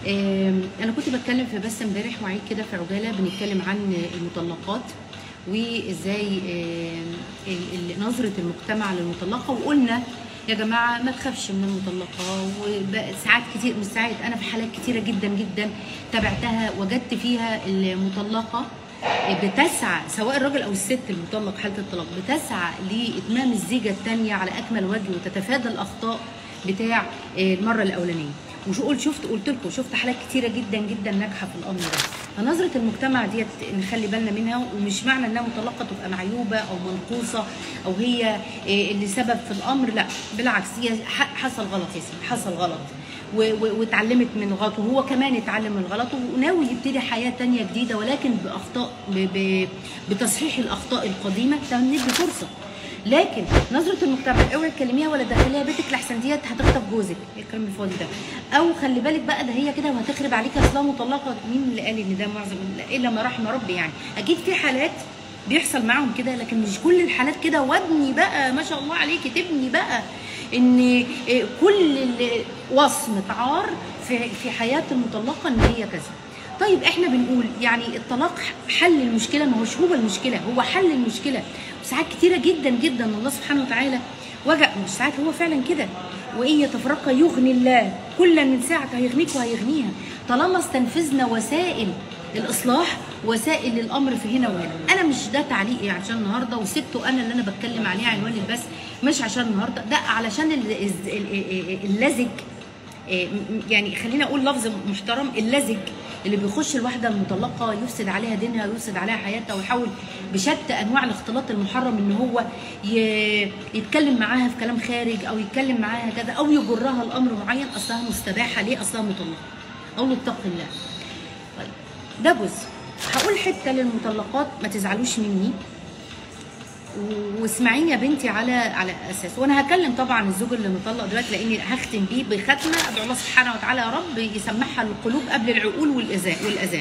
آم، انا كنت بتكلم في بس امبارح وعيد كده في عجاله بنتكلم عن المطلقات وازاي آم، ال- ال- نظره المجتمع للمطلقه وقلنا يا جماعه ما تخافش من المطلقه وساعات كتير من ساعات انا في حالات كتيره جدا جدا تابعتها وجدت فيها المطلقه بتسعى سواء الراجل او الست المطلق حاله الطلاق بتسعى لاتمام الزيجه الثانيه على اكمل وجه وتتفادى الاخطاء بتاع المره الاولانيه وشو قلت شفت قلت لكم شفت حالات كتيره جدا جدا ناجحه في الامر ده فنظره المجتمع ديت نخلي بالنا منها ومش معنى انها مطلقه تبقى معيوبه او منقوصه او هي إيه اللي سبب في الامر لا بالعكس هي ح- حصل غلط يا سيدي حصل غلط و- و- واتعلمت من غلطه وهو كمان اتعلم من غلطه وناوي يبتدي حياه تانية جديده ولكن باخطاء ب- ب- بتصحيح الاخطاء القديمه ندي فرصه لكن نظره المجتمع اوعي تكلميها ولا تدخليها بيتك لحسن ديت هتخطف جوزك إيه الكلام الفاضي ده او خلي بالك بقى ده هي كده وهتخرب عليك اصلا مطلقه مين اللي قال ان ده معظم لا، الا ما رحم ربي يعني اكيد في حالات بيحصل معاهم كده لكن مش كل الحالات كده وابني بقى ما شاء الله عليكي تبني بقى ان إيه، كل ال- وصمه عار في في حياه المطلقه ان هي كذا طيب احنا بنقول يعني الطلاق حل المشكله ما هوش هو المشكله هو حل المشكله وساعات كتيره جدا جدا الله سبحانه وتعالى وجع مش ساعات هو فعلا كده وان يتفرقا يغني الله كلا من ساعه هيغنيك وهيغنيها طالما استنفذنا وسائل الاصلاح وسائل الامر في هنا وهنا انا مش ده تعليقي عشان النهارده وسبته انا اللي انا بتكلم عليه عنوان البث مش عشان النهارده ده علشان ال- ال- ال- اللزج إيه، م- يعني خلينا اقول لفظ محترم اللزج اللي بيخش الواحده المطلقه يفسد عليها دينها ويفسد عليها حياتها ويحاول بشتى انواع الاختلاط المحرم ان هو ي- يتكلم معاها في كلام خارج او يتكلم معاها كذا او يجرها الامر معين اصلها مستباحه ليه اصلها مطلقه او اتق الله طيب ده جزء هقول حته للمطلقات ما تزعلوش مني واسمعيني يا بنتي على على اساس وانا هكلم طبعا الزوج اللي مطلق دلوقتي لاني هختم بيه بختمه ادعو الله سبحانه وتعالى يا رب يسمعها القلوب قبل العقول والاذان والاذان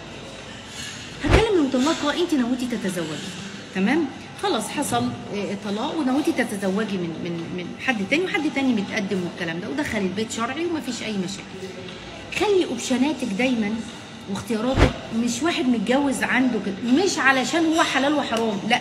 هكلم المطلقه انت نويتي تتزوجي تمام خلاص حصل آه، طلاق ونويتي تتزوجي من من من حد تاني وحد تاني متقدم والكلام ده ودخل البيت شرعي ومفيش اي مشاكل خلي اوبشناتك دايما واختياراتك مش واحد متجوز عنده كده مش علشان هو حلال وحرام لا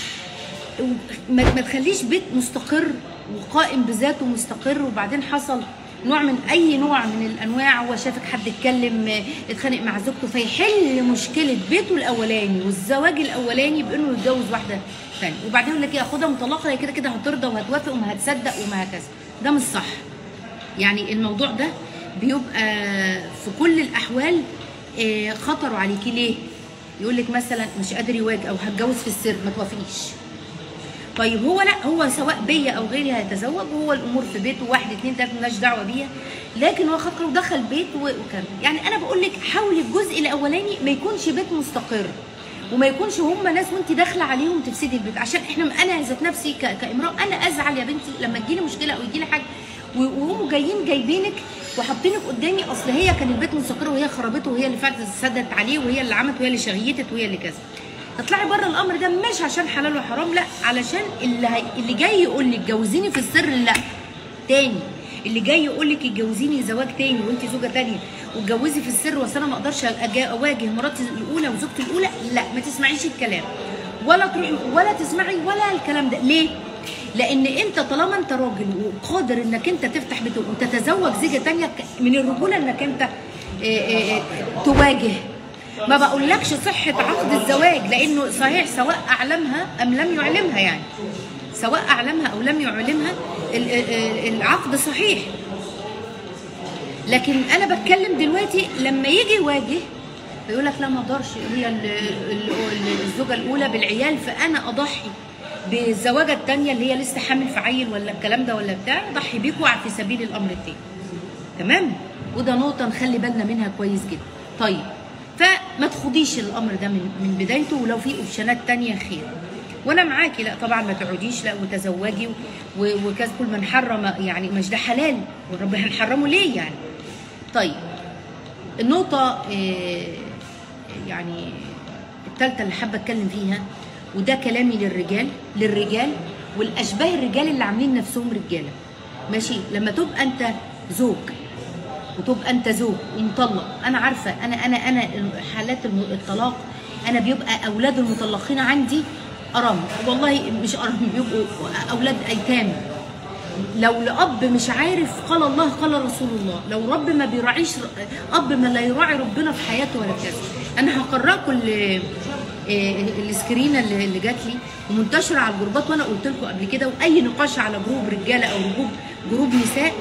ما ما تخليش بيت مستقر وقائم بذاته مستقر وبعدين حصل نوع من اي نوع من الانواع هو شافك حد اتكلم آه، اتخانق مع زوجته فيحل مشكله بيته الاولاني والزواج الاولاني بانه يتجوز واحده ثانيه وبعدين يقول لك ايه اخدها مطلقه هي كده كده هترضى وهتوافق وما هتصدق وما هكذا ده مش صح يعني الموضوع ده بيبقى في كل الاحوال آه، خطر عليكي ليه يقول لك مثلا مش قادر يواجه او هتجوز في السر ما توافقيش طيب هو لا هو سواء بيا او غيري هيتزوج وهو الامور في بيته واحد اتنين تلاته مالناش دعوه بيها لكن هو خاطر ودخل بيت و- وكان يعني انا بقول لك حاولي الجزء الاولاني ما يكونش بيت مستقر وما يكونش هم ناس وانت داخله عليهم تفسدي البيت عشان احنا انا ذات نفسي ك- كامراه انا ازعل يا بنتي لما تجيلي مشكله او يجيلي حاجه و- وهم جايين جايبينك وحاطينك قدامي اصل هي كان البيت مستقر وهي خربته وهي اللي فاتت سدت عليه وهي اللي عملت وهي اللي شغيتت وهي اللي كذا تطلعي بره الامر ده مش عشان حلال وحرام لا علشان اللي هي... اللي جاي يقول لك جوزيني في السر لا تاني اللي جاي يقول لك اتجوزيني زواج تاني وانت زوجه تانيه واتجوزي في السر واصل انا ما اقدرش أجا- اواجه مراتي الاولى وزوجتي الاولى لا ما تسمعيش الكلام ولا تروحي ولا تسمعي ولا الكلام ده ليه؟ لان انت طالما انت راجل وقادر انك انت تفتح بيت وتتزوج زيجه تانيه ك- من الرجوله انك انت آه، آه، آه، تواجه ما بقولكش صحة عقد الزواج لأنه صحيح سواء أعلمها أم لم يعلمها يعني سواء أعلمها أو لم يعلمها ال- ال- العقد صحيح لكن أنا بتكلم دلوقتي لما يجي يواجه يقول لك لا ما اقدرش هي ال- ال- ال- الزوجه الاولى بالعيال فانا اضحي بالزواجه الثانيه اللي هي لسه حامل في عيل ولا الكلام ده ولا بتاع اضحي بيكوا في سبيل الامر التاني تمام وده نقطه نخلي بالنا منها كويس جدا طيب فما تخوضيش الامر ده من من بدايته ولو في اوبشنات تانية خير وانا معاكي لا طبعا ما تقعديش لا وتزوجي و- وكذا كل من حرم يعني مش ده حلال والرب هنحرمه ليه يعني طيب النقطة آه، يعني الثالثة اللي حابة اتكلم فيها وده كلامي للرجال للرجال والاشباه الرجال اللي عاملين نفسهم رجالة ماشي لما تبقى انت زوج وتبقى انت زوج ومطلق انا عارفه انا انا انا حالات الم- الطلاق انا بيبقى اولاد المطلقين عندي ارام والله مش ارام بيبقوا اولاد ايتام لو الاب مش عارف قال الله قال رسول الله لو رب ما بيراعيش اب ما لا يراعي ربنا في حياته ولا كذا انا هقراكم ال- ال- السكرينه اللي اللي جات لي ومنتشره على الجروبات وانا قلت لكم قبل كده واي نقاش على جروب رجاله او جروب جروب نساء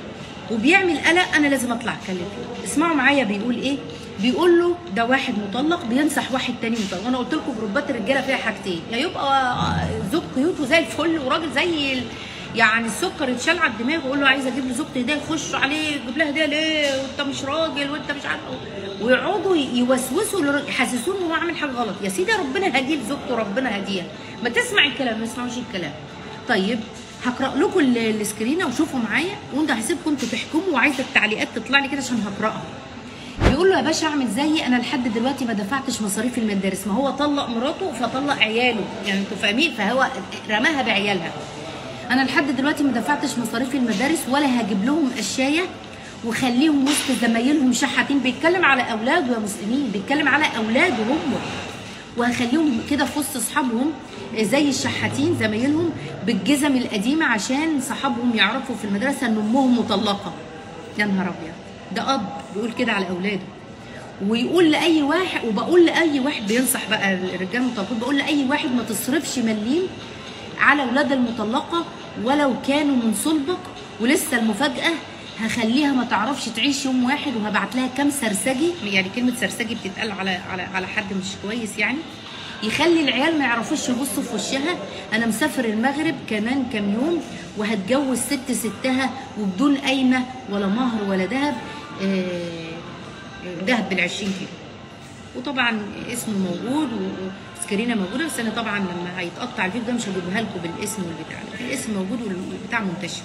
وبيعمل قلق انا لازم اطلع اتكلم فيه اسمعوا معايا بيقول ايه بيقول له ده واحد مطلق بينصح واحد تاني مطلق وانا قلت لكم جروبات الرجاله فيها حاجتين يا يبقى زوج قيوته زي الفل وراجل زي ال... يعني السكر اتشال على الدماغ ويقول له عايز اجيب له زوجتي هديه يخش عليه يجيب لها هديه ليه وانت مش راجل وانت مش عارف ويقعدوا يوسوسوا للراجل، يحسسوه ان هو عامل حاجه غلط يا سيدي ربنا هديه لزوجته ربنا هديها ما تسمع الكلام ما تسمعوش الكلام طيب هقرا لكم ال- السكرينه وشوفوا معايا وانتوا هسيبكم انتوا تحكموا وعايزه التعليقات تطلع لي كده عشان هقراها بيقول له يا باشا اعمل زيي انا لحد دلوقتي ما دفعتش مصاريف المدارس ما هو طلق مراته فطلق عياله يعني انتوا فاهمين فهو رماها بعيالها انا لحد دلوقتي ما دفعتش مصاريف المدارس ولا هجيب لهم اشياء وخليهم وسط زمايلهم شحاتين بيتكلم على اولاده يا مسلمين بيتكلم على اولاده هم وهخليهم كده في وسط اصحابهم زي الشحاتين زمايلهم بالجزم القديمه عشان صحابهم يعرفوا في المدرسه ان امهم مطلقه يا نهار ابيض ده اب بيقول كده على اولاده ويقول لاي واحد وبقول لاي واحد بينصح بقى الرجال المطلقين بقول لاي واحد ما تصرفش مليم على اولاد المطلقه ولو كانوا من صلبك ولسه المفاجاه هخليها ما تعرفش تعيش يوم واحد وهبعت لها كام سرسجي يعني كلمه سرسجي بتتقال على على على حد مش كويس يعني يخلي العيال ما يعرفوش يبصوا في وشها انا مسافر المغرب كمان كام يوم وهتجوز ست ستها وبدون قايمه ولا مهر ولا ذهب آه، ذهب بال 20 كيلو وطبعا اسمه موجود وسكرينه موجوده بس انا طبعا لما هيتقطع الفيديو ده مش هجيبها لكم بالاسم والبتاع لكن الاسم موجود والبتاع منتشر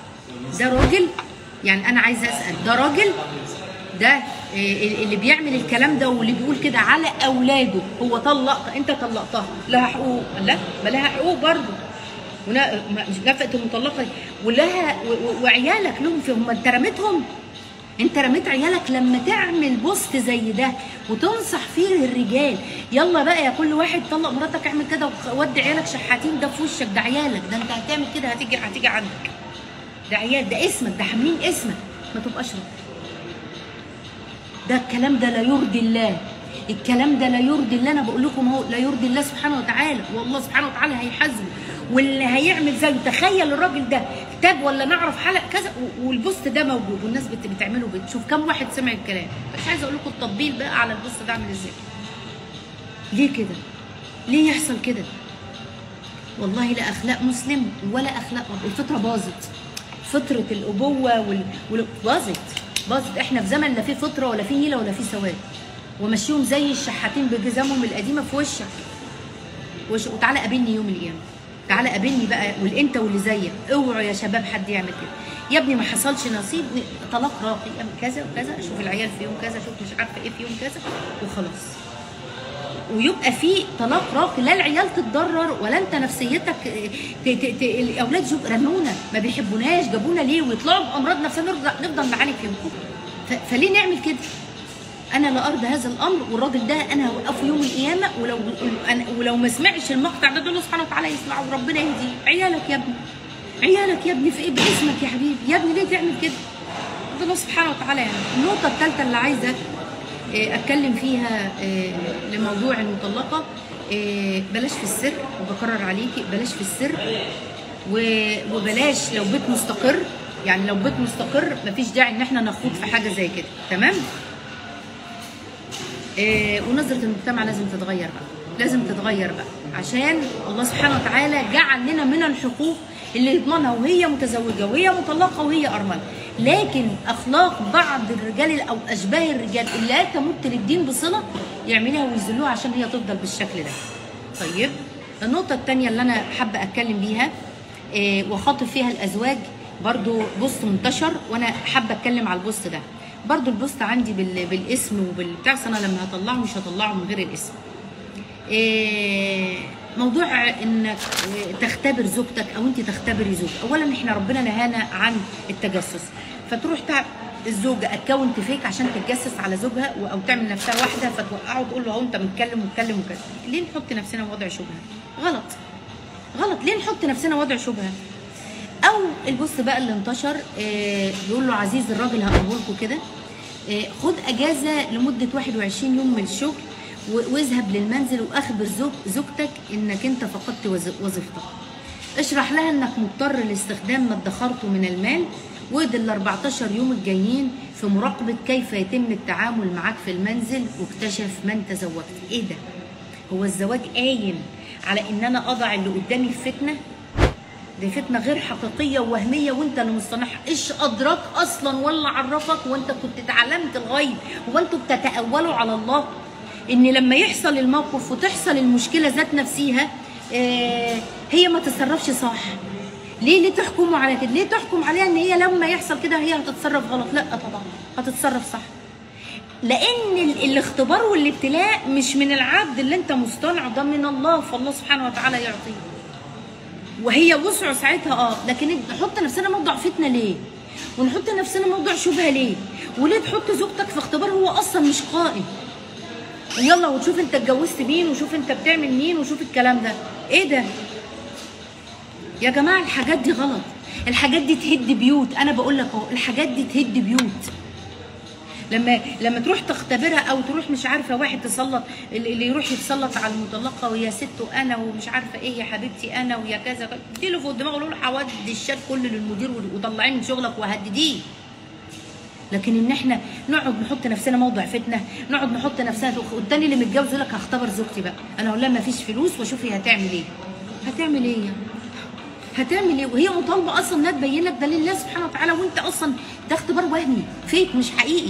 ده راجل يعني انا عايزه اسال ده راجل ده إيه اللي بيعمل الكلام ده واللي بيقول كده على اولاده هو طلق انت طلقتها لها حقوق لا ما لها حقوق برضه ونا- ما- مش مكافاه المطلقه دي. ولها و- و- وعيالك لهم في هم انت رميتهم انت رميت عيالك لما تعمل بوست زي ده وتنصح فيه الرجال يلا بقى يا كل واحد طلق مراتك اعمل كده وودي عيالك شحاتين ده في وشك ده عيالك ده انت هتعمل كده هتيجي هتيجي عندك ده عيال ده اسمك ده حاملين اسمك ما تبقاش راجل ده الكلام ده لا يرضي الله الكلام ده لا يرضي الله انا بقول لكم اهو لا يرضي الله سبحانه وتعالى والله سبحانه وتعالى هيحاسبه واللي هيعمل زيه تخيل الراجل ده تاج ولا نعرف حلق كذا و- والبوست ده موجود والناس بت- بتعمله بتشوف كم واحد سمع الكلام مش عايزه اقول لكم التطبيل بقى على البوست ده عامل ازاي ليه كده ليه يحصل كده والله لا اخلاق مسلم ولا اخلاق أب. الفطره باظت فطره الابوه وال... وال... باظت باظت احنا في زمن لا فيه فطره ولا فيه هيله ولا فيه سواد ومشيهم زي الشحاتين بجزامهم القديمه في وشك وش... وتعالى قابلني يوم القيامه تعالى قابلني بقى والانت واللي زيك اوعوا يا شباب حد يعمل كده يا ابني ما حصلش نصيب طلاق راقي اعمل كذا وكذا شوف العيال في يوم كذا شوف مش عارفه ايه في يوم كذا وخلاص ويبقى في طلاق راقي لا العيال تتضرر ولا انت نفسيتك ت... ت... ت... الاولاد شوف رمونا ما بيحبوناش جابونا ليه ويطلعوا بامراض نفسيه نرجع نفضل نعاني فيهم ف... فليه نعمل كده؟ انا لا ارضى هذا الامر والراجل ده انا هوقفه يوم القيامه ولو أنا ولو ما سمعش المقطع ده الله سبحانه وتعالى يسمعه وربنا يهديه عيالك يا ابني عيالك يا ابني في ايه باسمك يا حبيبي يا ابني ليه تعمل كده؟ ده الله سبحانه وتعالى يعني النقطه الثالثه اللي عايزه آه، اتكلم فيها آه، لموضوع المطلقه آه، بلاش في السر وبكرر عليكي بلاش في السر و- وبلاش لو بيت مستقر يعني لو بيت مستقر مفيش داعي ان احنا نخوض في حاجه زي كده تمام آه، ونظره المجتمع لازم تتغير بقى لازم تتغير بقى عشان الله سبحانه وتعالى جعل لنا من الحقوق اللي يضمنها وهي متزوجه وهي مطلقه وهي ارمله لكن اخلاق بعض الرجال او اشباه الرجال اللي لا تمت للدين بصله يعملها ويذلوها عشان هي تفضل بالشكل ده طيب النقطه الثانيه اللي انا حابه اتكلم بيها آه، واخاطب فيها الازواج برضو بوست منتشر وانا حابه اتكلم على البوست ده برضو البوست عندي بال- بالاسم وبالبتاع بس انا لما هطلعه مش هطلعه من غير الاسم إيه، موضوع انك تختبر زوجتك او انت تختبري زوج اولا احنا ربنا نهانا عن التجسس فتروح تع- الزوجه اكونت فيك عشان تتجسس على زوجها و- او تعمل نفسها واحده فتوقعه وتقول له اهو انت متكلم ومتكلم وكذا ليه نحط نفسنا في وضع شبهه غلط غلط ليه نحط نفسنا وضع شبهه او البوست بقى اللي انتشر آه، بيقول له عزيز الراجل هقوله لكم كده آه، خد اجازه لمده 21 يوم من الشغل و- واذهب للمنزل واخبر زوج زوجتك انك انت فقدت وظ- وظيفتك اشرح لها انك مضطر لاستخدام ما ادخرته من المال وادي ال 14 يوم الجايين في مراقبه كيف يتم التعامل معاك في المنزل واكتشف من تزوجت ايه ده هو الزواج قايم على ان انا اضع اللي قدامي في فتنه دي فتنه غير حقيقيه ووهميه وانت اللي مصطنعها ايش ادراك اصلا ولا عرفك وانت كنت اتعلمت الغيب هو انتوا بتتاولوا على الله ان لما يحصل الموقف وتحصل المشكله ذات نفسها آه هي ما تتصرفش صح ليه ليه تحكموا على كده ليه تحكم عليها ان هي لما يحصل كده هي هتتصرف غلط لا طبعا هتتصرف صح لان ال- الاختبار والابتلاء مش من العبد اللي انت مصطنعه ده من الله فالله سبحانه وتعالى يعطيه وهي وسعه ساعتها اه لكن نحط نفسنا موضع فتنه ليه؟ ونحط نفسنا موضع شبهه ليه؟ وليه تحط زوجتك في اختبار هو اصلا مش قائم؟ ويلا وتشوف انت اتجوزت مين وشوف انت بتعمل مين وشوف الكلام ده ايه ده؟ يا جماعه الحاجات دي غلط الحاجات دي تهد بيوت انا بقول لك اهو الحاجات دي تهد بيوت لما لما تروح تختبرها او تروح مش عارفه واحد تسلط اللي اللي يروح يتسلط على المطلقه ويا ست وانا ومش عارفه ايه يا حبيبتي انا ويا كذا كذا. اديله فوق دماغه قول له هودي الشات كله للمدير وطلعيه من شغلك وهدديه لكن ان احنا نقعد نحط نفسنا موضع فتنه نقعد نحط نفسنا والتاني اللي متجوز يقول لك هختبر زوجتي بقى انا اقول لها ما فيش فلوس واشوف هي هتعمل ايه هتعمل ايه يعني هتعمل ايه وهي مطالبه اصلا انها تبين لك ده لله سبحانه وتعالى وانت اصلا ده اختبار وهمي فيك مش حقيقي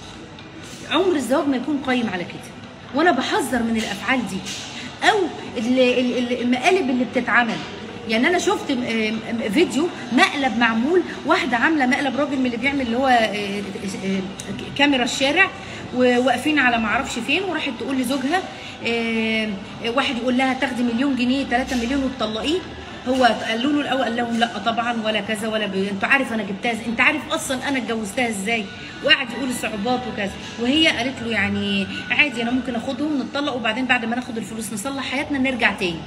عمر الزواج ما يكون قايم على كده وانا بحذر من الافعال دي او ال- ال- ال- المقالب اللي بتتعمل يعني انا شفت م- م- فيديو مقلب معمول واحده عامله مقلب راجل من اللي بيعمل اللي هو آه، آه، كاميرا الشارع وواقفين على معرفش فين وراحت تقول لزوجها آه، واحد يقول لها تاخدي مليون جنيه 3 مليون وتطلقيه هو قالوا له الاول قال لهم لا طبعا ولا كذا ولا ب... انت عارف انا جبتها ازاي انت عارف اصلا انا اتجوزتها ازاي وقعد يقول الصعوبات وكذا وهي قالت له يعني عادي انا ممكن اخدهم نتطلق وبعدين بعد ما ناخد الفلوس نصلح حياتنا نرجع تاني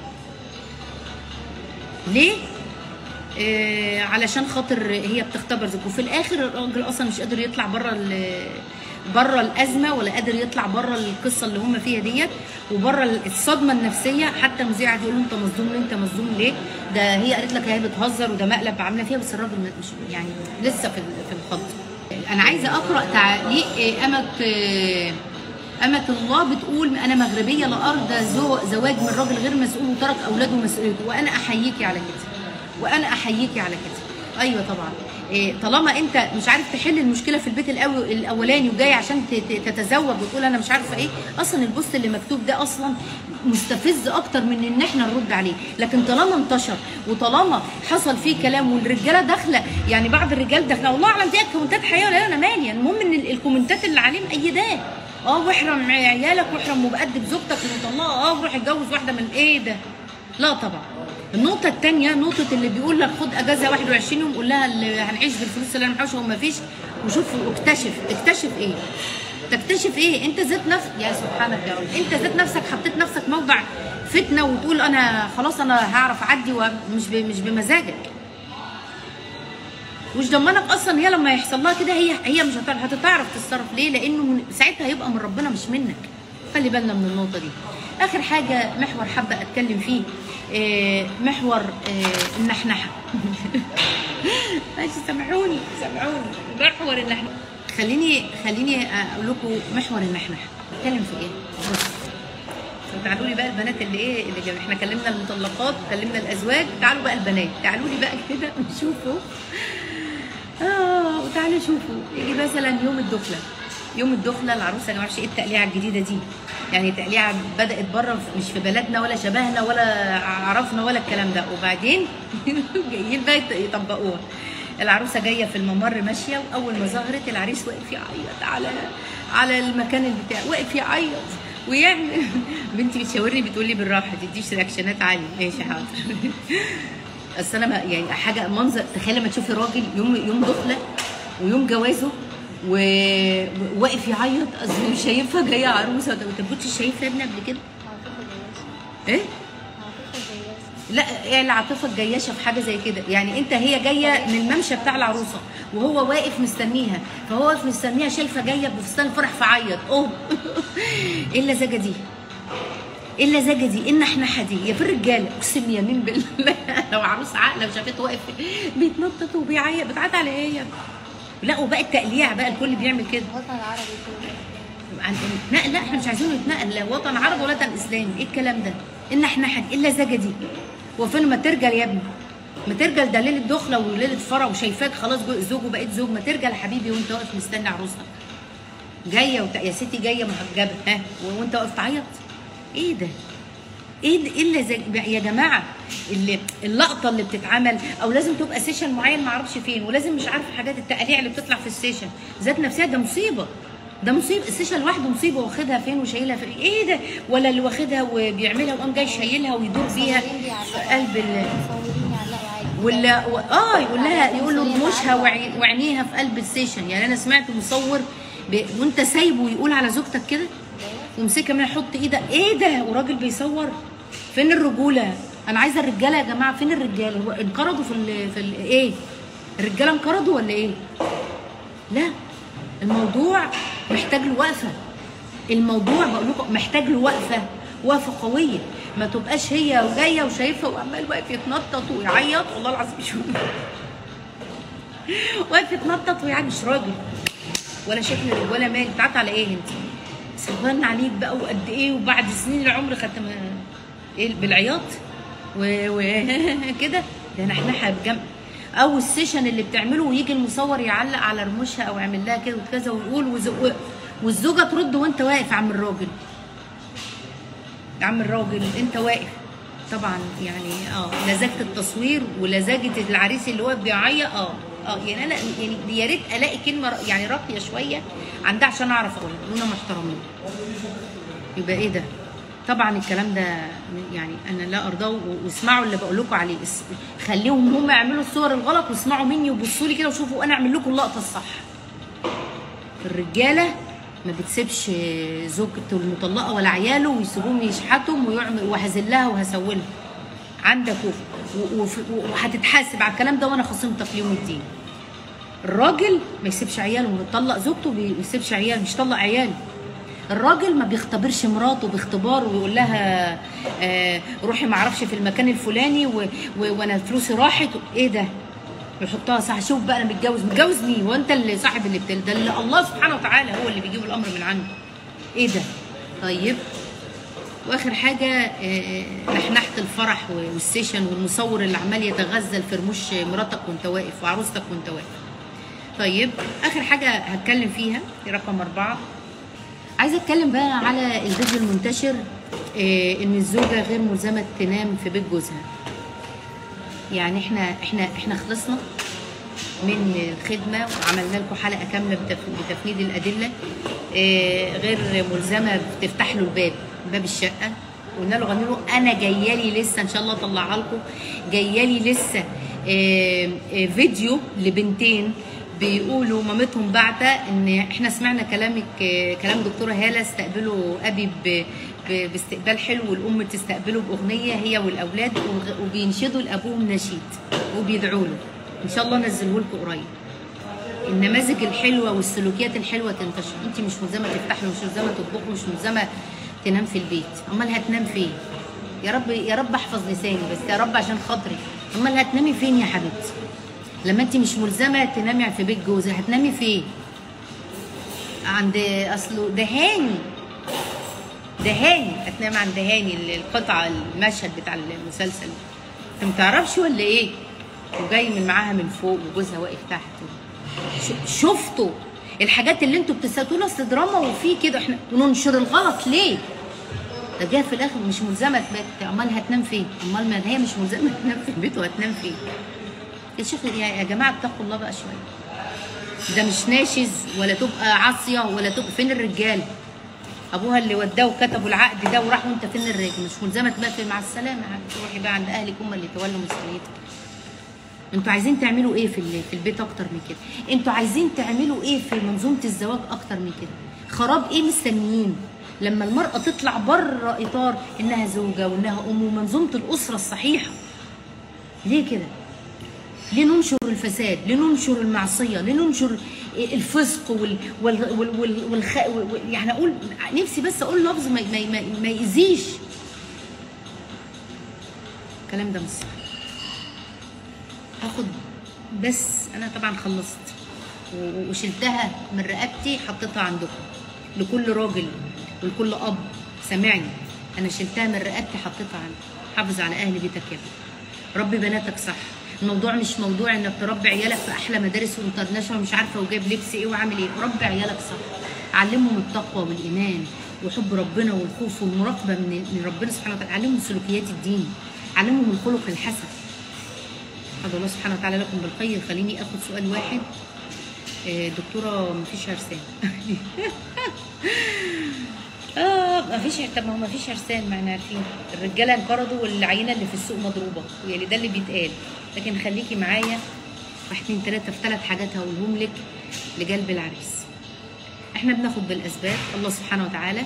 ليه آه علشان خاطر هي بتختبر زوجته وفي الاخر الراجل اصلا مش قادر يطلع بره بره الازمه ولا قادر يطلع بره القصه اللي هم فيها ديت وبره الصدمه النفسيه حتى المذيع قاعد يقول له انت مصدوم ليه انت مصدوم ليه ده هي قالت لك هي بتهزر وده مقلب عامله فيها بس الراجل مش يعني لسه في في الخط انا عايزه اقرا تعليق آه، امه آه، أمة الله بتقول أنا مغربية لا أرضى زو- زواج من راجل غير مسؤول وترك أولاده مسؤوليته وأنا أحييكي على كده وأنا أحييكي على كده أيوه طبعا إيه، طالما انت مش عارف تحل المشكله في البيت الأول الاولاني وجاي عشان ت- ت- تتزوج وتقول انا مش عارفه ايه اصلا البوست اللي مكتوب ده اصلا مستفز اكتر من ان احنا نرد عليه لكن طالما انتشر وطالما حصل فيه كلام والرجاله داخله يعني بعض الرجال داخله والله اعلم دي كومنتات حقيقيه ولا لا، انا مالي يعني المهم ان ال- الكومنتات اللي عليه مأيداه اه واحرم عيالك واحرم مؤدب زوجتك المطلقه اه وروح اتجوز واحده من ايه ده لا طبعا النقطة الثانية نقطة اللي بيقول لك خد أجازة 21 يوم قول لها اللي هنعيش بالفلوس اللي أنا محوشها وما فيش وشوف واكتشف اكتشف إيه؟ تكتشف إيه؟ أنت ذات نفسك يا سبحانك يا رب أنت ذات نفسك حطيت نفسك موضع فتنة وتقول أنا خلاص أنا هعرف أعدي ومش ب- مش بمزاجك مش ضمنك اصلا هي لما يحصل لها كده هي هي مش هتعرف هتعرف تتصرف ليه لانه من ساعتها هيبقى من ربنا مش منك خلي بالنا من النقطه دي اخر حاجه محور حابه اتكلم فيه آه، محور آه، النحنحه ماشي سامحوني سامحوني محور النحنحه خليني خليني اقول لكم محور النحنحه اتكلم في ايه بص تعالوا لي بقى البنات اللي ايه اللي جاب احنا كلمنا المطلقات وكلمنا الازواج تعالوا بقى البنات تعالوا لي بقى كده نشوفوا اه وتعالوا شوفوا يجي مثلا يوم الدخله يوم الدخله العروسه انا ما اعرفش ايه التقليعه الجديده دي يعني تقليعه بدات بره مش في بلدنا ولا شبهنا ولا عرفنا ولا الكلام ده وبعدين جايين بقى يط- يطبقوها العروسه جايه في الممر ماشيه واول ما ظهرت العريس واقف يعيط على على المكان اللي بتاع واقف يعيط ويعمل بنتي بتشاورني بتقول لي بالراحه تديش رياكشنات عاليه ماشي حاضر اصل انا ما- يعني حاجه منظر تخيل لما تشوفي راجل يوم يوم دخله ويوم جوازه و- وواقف يعيط اصل مش شايفها جايه عروسه طب انت كنتش شايفها ابني قبل كده عاطفة جياشة ايه عاطفة جياشة لا ايه العاطفه الجياشه في حاجه زي كده يعني انت هي جايه من الممشى بتاع العروسه وهو واقف مستنيها فهو واقف مستنيها شايفه جايه بفستان الفرح فعيط اوه ايه اللزجه دي ايه اللزجه دي ايه النحنحه دي يا في الرجاله اقسم يمين بالله لو عروس عاقله وشافته واقف بيتنطط وبيعيط بتعيط على ايه يا ابني؟ لا وبقى التقليع بقى الكل بيعمل كده الوطن العربي كله عن لا لا احنا مش عايزينه يتنقل لا وطن عربي ولا وطن اسلامي ايه الكلام ده؟ ايه النحنحه دي؟ ايه اللزجه دي؟ هو فين ما ترجل يا ابني؟ ما ترجل ده ليله دخله وليله فرح وشايفاك خلاص جو- زوج وبقيت زوج ما ترجل يا حبيبي وانت واقف مستني عروستك جايه وت... يا ستي جايه محجبه ها و- وانت واقف تعيط ايه ده؟ ايه ده ايه اللي زي يا جماعه اللي اللقطه اللي بتتعمل او لازم تبقى سيشن معين ما اعرفش فين ولازم مش عارفه حاجات التقاليع اللي بتطلع في السيشن ذات نفسها ده مصيبه ده مصيبه السيشن لوحده مصيبه واخدها فين وشايلها فين ايه ده ولا اللي واخدها وبيعملها وقام جاي شايلها ويدور بيها مصورين في بيعلقوا قلب ال مصورين يعلقوا عادي ولا و... اه يقول لها يقول له مصورين رموشها يعلقوا. وعي- وعينيها في قلب السيشن يعني انا سمعت مصور ب... وانت سايبه يقول على زوجتك كده ومسكها من يحط ايده ايه ده وراجل بيصور فين الرجوله انا عايزه الرجاله يا جماعه فين الرجاله هو انقرضوا في ال... في ال... ايه الرجاله انقرضوا ولا ايه لا الموضوع محتاج له وقفه الموضوع بقول لكم محتاج له وقفه وقفه قويه ما تبقاش هي وجايه وشايفها وعمال واقف يتنطط ويعيط والله العظيم مش واقف يتنطط ويعيط مش راجل ولا شكل ولا مال بتاعت على ايه انت؟ صبرنا عليك بقى وقد ايه وبعد سنين العمر ختم ايه بالعياط وكده ده نحنحها بجنب او السيشن اللي بتعمله ويجي المصور يعلق على رموشها او يعمل لها كده وكذا ويقول وز- والزوجه ترد وانت واقف يا عم الراجل يا عم الراجل انت واقف طبعا يعني اه لزجه التصوير ولزجه العريس اللي واقف بيعيط اه اه يعني انا يعني يا ريت الاقي كلمه ر- يعني راقيه شويه عندها عشان اعرف اقولها وانا محترمين يبقى ايه ده طبعا الكلام ده يعني انا لا ارضاه و- واسمعوا اللي بقول لكم عليه اس- خليهم هم يعملوا الصور الغلط واسمعوا مني وبصوا لي كده وشوفوا انا اعمل لكم اللقطه الصح الرجاله ما بتسيبش زوجته المطلقه ولا عياله ويسيبوهم يشحتهم ويعمل وهذلها وهسولها عندك و- و- وف- وهتتحاسب على الكلام ده وانا خصمتك يوم الدين الراجل ما يسيبش عياله مطلق زوجته بي- ما يسيبش عياله مش طلق عياله الراجل ما بيختبرش مراته باختبار ويقول لها آه روحي ما اعرفش في المكان الفلاني و... و... وانا فلوسي راحت ايه ده يحطها صح شوف بقى انا متجوز متجوز مين وانت اللي صاحب اللي بتل ده اللي الله سبحانه وتعالى هو اللي بيجيب الامر من عنده ايه ده طيب واخر حاجه آه، آه، نحنحه الفرح والسيشن والمصور اللي عمال يتغزل في رموش مراتك وانت واقف وعروستك وانت واقف طيب اخر حاجه هتكلم فيها رقم اربعه عايزه اتكلم بقى على الفيديو المنتشر آه، ان الزوجه غير ملزمه تنام في بيت جوزها يعني احنا احنا احنا خلصنا من الخدمه وعملنا لكم حلقه كامله بتف- بتفنيد الادله آه، غير ملزمه بتفتح له الباب باب الشقه قلنا له غني له انا جايه لي لسه ان شاء الله اطلعها لكم جايه لي لسه آه، آه، فيديو لبنتين بيقولوا مامتهم بعتة ان احنا سمعنا كلامك آه، كلام دكتوره هاله استقبلوا ابي ب- ب- باستقبال حلو والام تستقبله باغنيه هي والاولاد وغ- وبينشدوا لابوهم نشيد وبيدعوا له ان شاء الله نزله لكم قريب النماذج الحلوه والسلوكيات الحلوه تنتشر انت مش ملزمه تفتح له مش ملزمه تطبخ مش ملزمه تنام في البيت امال هتنام فين يا رب يا رب احفظ لساني بس يا رب عشان خاطري امال هتنامي فين يا حبيبتي لما انت مش ملزمه تنامي في بيت جوزك هتنامي فين عند اصله دهاني دهاني هتنام عند دهاني القطعه المشهد بتاع المسلسل انت متعرفش ولا ايه وجاي من معاها من فوق وجوزها واقف تحت ش- شفتوا الحاجات اللي انتوا بتستقبلوا اصل دراما وفي كده احنا وننشر الغلط ليه ده جايه في الاخر مش ملزمه تبات امال هتنام فين امال ما هي مش ملزمه تنام في البيت وهتنام فين يا شيخ يا يا جماعه اتقوا الله بقى شويه ده مش ناشز ولا تبقى عاصيه ولا تبقى فين الرجال ابوها اللي وداه وكتبوا العقد ده وراح وانت فين الراجل مش ملزمه تبقى في- مع السلامه يعني روحي بقى عند اهلك هم اللي يتولوا مسؤوليتك انتوا عايزين تعملوا ايه في ال- في البيت اكتر من كده انتوا عايزين تعملوا ايه في منظومه الزواج اكتر من كده خراب ايه مستنيين لما المراه تطلع بره اطار انها زوجه وانها ام ومنظومه الاسره الصحيحه ليه كده ليه ننشر الفساد ليه ننشر المعصيه ليه ننشر الفسق وال وال وال وال والخ... وال- يعني اقول نفسي بس اقول لفظ ما ما ما, ما يأذيش الكلام ده مش صح هاخد بس انا طبعا خلصت و- وشلتها من رقبتي حطيتها عندكم لكل راجل ولكل اب سامعني انا شلتها من رقبتي حطيتها عندكم حافظ على اهل بيتك يا ابني. ربي بناتك صح الموضوع مش موضوع انك تربي عيالك في احلى مدارس وانترناشونال مش عارفه وجايب لبس ايه وعامل ايه ربي عيالك صح علمهم التقوى والايمان وحب ربنا والخوف والمراقبه من من ربنا سبحانه وتعالى علمهم سلوكيات الدين علمهم الخلق الحسن أدعو الله سبحانه وتعالى لكم بالخير خليني اخد سؤال واحد آه، دكتوره مفيش عرسان اه مفيش طب ما هو مفيش عرسان ما احنا عارفين الرجاله انقرضوا والعينه اللي في السوق مضروبه يعني ده اللي بيتقال لكن خليكي معايا واحد اتنين تلاته في ثلاث حاجات هقولهم لك لقلب العريس احنا بناخد بالاسباب الله سبحانه وتعالى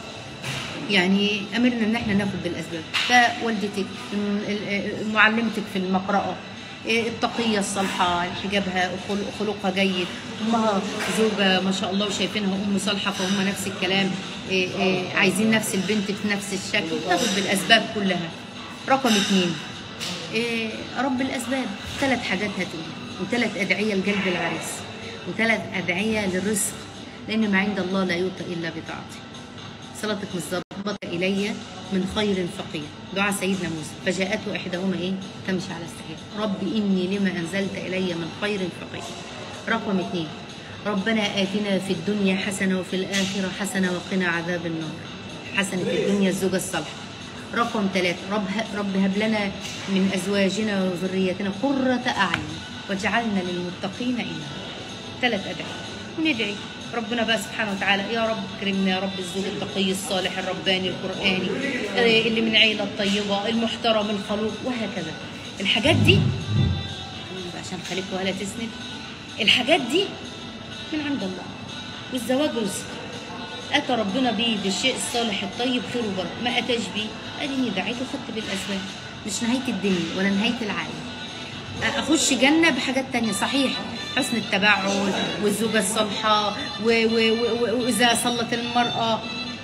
يعني امرنا ان احنا ناخد بالاسباب فوالدتك الم- ال- معلمتك في المقرأة إيه، التقية الصالحة حجابها خل- خلقها جيد أمها زوجة ما شاء الله وشايفينها أم صالحة فهم نفس الكلام إيه، إيه، عايزين نفس البنت في نفس الشكل تاخد بالأسباب كلها رقم اتنين إيه، رب الأسباب ثلاث حاجات هتقول وثلاث أدعية لقلب العريس وثلاث أدعية للرزق لأن ما عند الله لا يؤتى إلا بطاعته صلاتك متظبطة إلي من خير فقير دعاء سيدنا موسى فجاءته إحداهما إيه تمشي على استحياء رب إني لما أنزلت إلي من خير فقير رقم اثنين ربنا آتنا في الدنيا حسنة وفي الآخرة حسنة وقنا عذاب النار حسنة الدنيا الزوجة الصالحة رقم ثلاثة رب, رب هب لنا من أزواجنا وذريتنا قرة أعين واجعلنا للمتقين إماما ثلاث أدعية وندعي ربنا بقى سبحانه وتعالى يا رب كرمنا يا رب الزوج التقي الصالح الرباني القرآني آه، اللي من عيلة الطيبة المحترم الخلوق وهكذا الحاجات دي عشان خليك ولا تسند الحاجات دي من عند الله والزواج رزق اتى ربنا بيه بالشيء الصالح الطيب خير وبركه ما اتاش بيه اديني دعيت وخدت بالاسباب مش نهايه الدنيا ولا نهايه العالم اخش جنه بحاجات تانية صحيح حسن التبعل والزوجه الصالحه و- و- و- واذا صلت المراه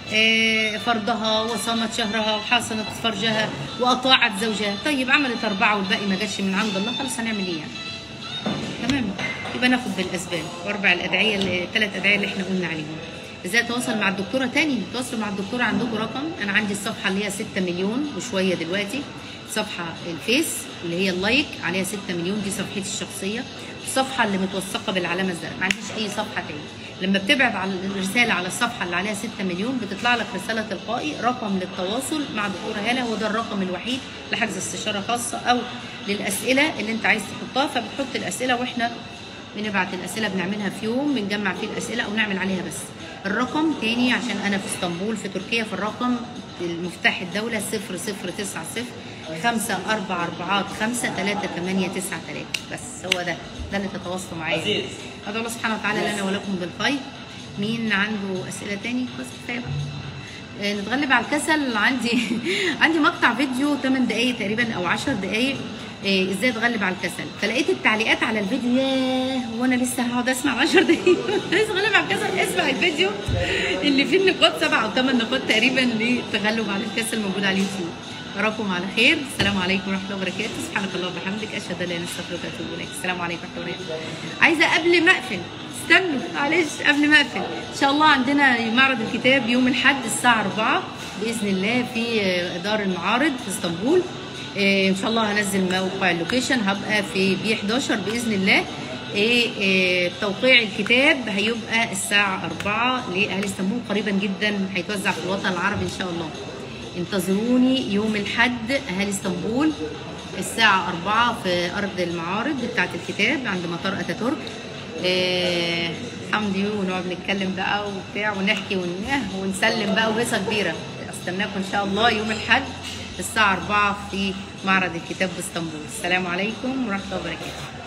آه، فرضها وصامت شهرها وحاصنت فرجها واطاعت زوجها طيب عملت اربعه والباقي ما جاش من عند الله خلاص هنعمل ايه يعني تمام يبقى ناخد بالاسباب واربع الادعيه الثلاث ادعيه اللي احنا قلنا عليهم ازاي اتواصل مع الدكتوره تاني تواصلوا مع الدكتوره عندكم رقم انا عندي الصفحه اللي هي 6 مليون وشويه دلوقتي صفحه الفيس اللي هي اللايك عليها 6 مليون دي صفحتي الشخصيه الصفحه اللي متوثقه بالعلامه الزرقاء ما عنديش اي صفحه تاني لما بتبعت على الرساله على الصفحه اللي عليها 6 مليون بتطلع لك رساله تلقائي رقم للتواصل مع الدكتوره هاله هو ده الرقم الوحيد لحجز استشاره خاصه او للاسئله اللي انت عايز تحطها فبتحط الاسئله واحنا بنبعت الاسئله بنعملها في يوم بنجمع فيه الاسئله او نعمل عليها بس الرقم تاني عشان انا في اسطنبول في تركيا في الرقم المفتاح الدولة 0090 خمسة أربعة أربعات خمسة ثلاثة ثمانية تسعة ثلاثة بس هو ده ده اللي تتواصلوا معايا عزيز. أدعو الله سبحانه وتعالى لنا ولكم بالخير مين عنده أسئلة تاني بس كفاية بقى آه، نتغلب على الكسل عندي عندي مقطع فيديو 8 دقايق تقريبا او 10 دقايق آه، ازاي اتغلب على الكسل فلقيت التعليقات على الفيديو ياه وانا لسه هقعد اسمع 10 دقايق عايز اتغلب على الكسل اسمع الفيديو اللي فيه النقاط سبعة او ثمان نقاط تقريبا للتغلب على الكسل موجود على اليوتيوب اراكم على خير السلام عليكم ورحمه الله وبركاته سبحانك اللهم وبحمدك اشهد ان لا اله الا انت استغفرك واتوب اليك السلام عليكم ورحمه الله وبركاته عايزه قبل ما اقفل استنوا معلش قبل ما اقفل ان شاء الله عندنا معرض الكتاب يوم الاحد الساعه 4 باذن الله في دار المعارض في اسطنبول إيه، ان شاء الله هنزل موقع اللوكيشن هبقى في بي 11 باذن الله إيه إيه توقيع الكتاب هيبقى الساعه 4 لاهل اسطنبول قريبا جدا هيتوزع في الوطن العربي ان شاء الله انتظروني يوم الاحد اهالي اسطنبول الساعة 4 في أرض المعارض بتاعة الكتاب عند مطار أتاتورك إيه حمدي ونقعد نتكلم بقى وبتاع ونحكي ون- ونسلم بقى وهيصة كبيرة استناكم إن شاء الله يوم الأحد الساعة 4 في معرض الكتاب باسطنبول السلام عليكم ورحمه الله وبركاته